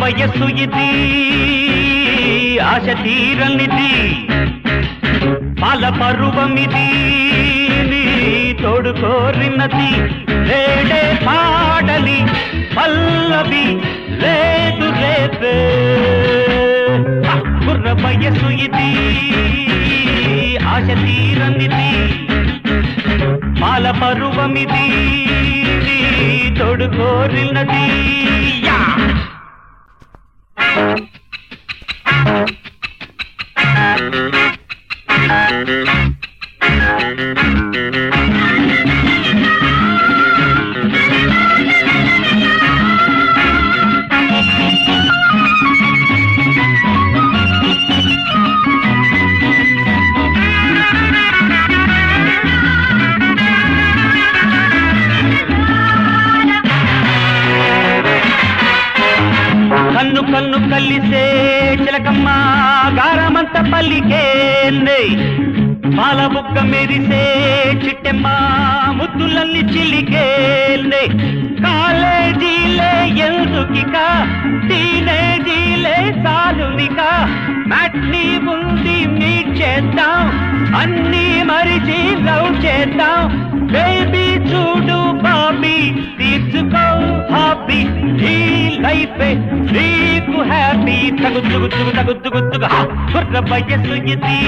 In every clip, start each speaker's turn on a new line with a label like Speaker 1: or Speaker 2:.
Speaker 1: వయస్సు ఇది ఆశ తీరనిది పాల పరువమిది నీ తోడు కోరినది లేడే పాడలి పల్లవి లేదు రేపే కుర్ర వయస్సు ఇది ఆశ తీరనిది పాల పరువమిది నీ తోడు కోరినది యా కన్ను కన్ను కలిసే చిలకమ్మ గారమంత పల్లికేందే పాల బుక్క మెరిసే చిట్టెమ్మ ముద్దులన్నీ చిలికేందే కాలేజీలే ఎందుకిక టీనేజీలే సాలునిక మ్యాట్నీ ఉంది మీట్ చేద్దాం అన్నీ మరిచి లవ్ చేద్దాం బేబీ చూడు బాబీ తీర్చుకో హాబీ ఈ లైఫ్ నీకు హ్యాపీ తగుద్దుగు తుగు తగుద్దుగు తుగు కుర్ర వయస్సు ఇది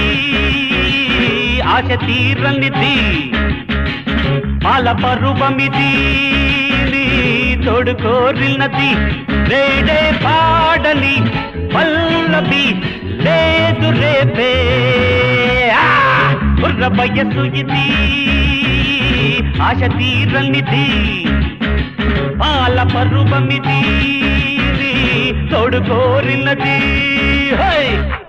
Speaker 1: ఆశ తీరనిది పాల పరువమిది నీ తోడు కోరినది లేడే పాడలి పల్లవి లేదు రేపే ఆ! కుర్ర వయస్సు ఇది ఆశ తీరనిది పాల పరువమిది నీ తోడు కోరినది హై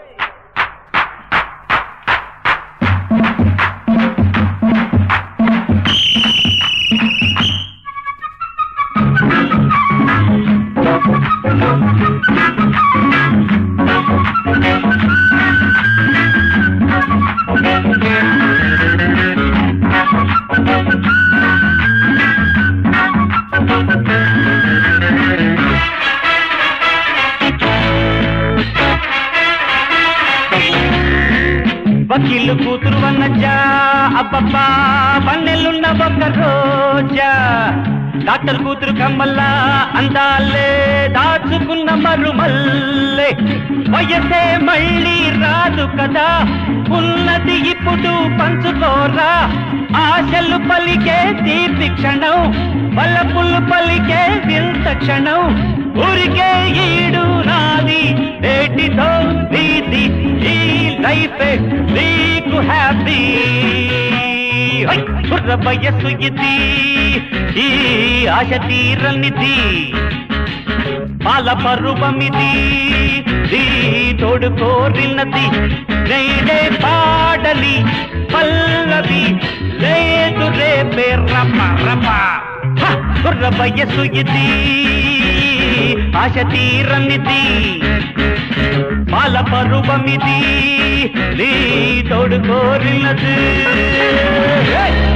Speaker 1: వకీలు కూతురు వన్నజా అబ్బబ్బా పన్నెల్లున్న ఒక్క రోజా డాక్టర్ కూతురు కమ్మల్లా అందాలే దాచుకున్న మరుమల్లే వయసే మళ్ళీ రాదు కదా ఉన్నది ఇప్పుడు పంచుకోరా ఆశలు పలికే తీపి క్షణం బలపులు పలికే వింత క్షణం ఊరికే ఈడు నాది ఏటితో నీది ఈ లైఫ్ నీకు హ్యాపీ కుర్ర వయస్సు ఇది ఈ ఆశ తీరనిది పాల పరువమిది ఈ తోడు కోరినది నేడే పాడలి పల్లవి లేదు రేపే రప రప హ! కుర్ర వయస్సు ఇది ఆశ తీరనిది పాల పరువమిది నీ తోడు కోరినది Hey!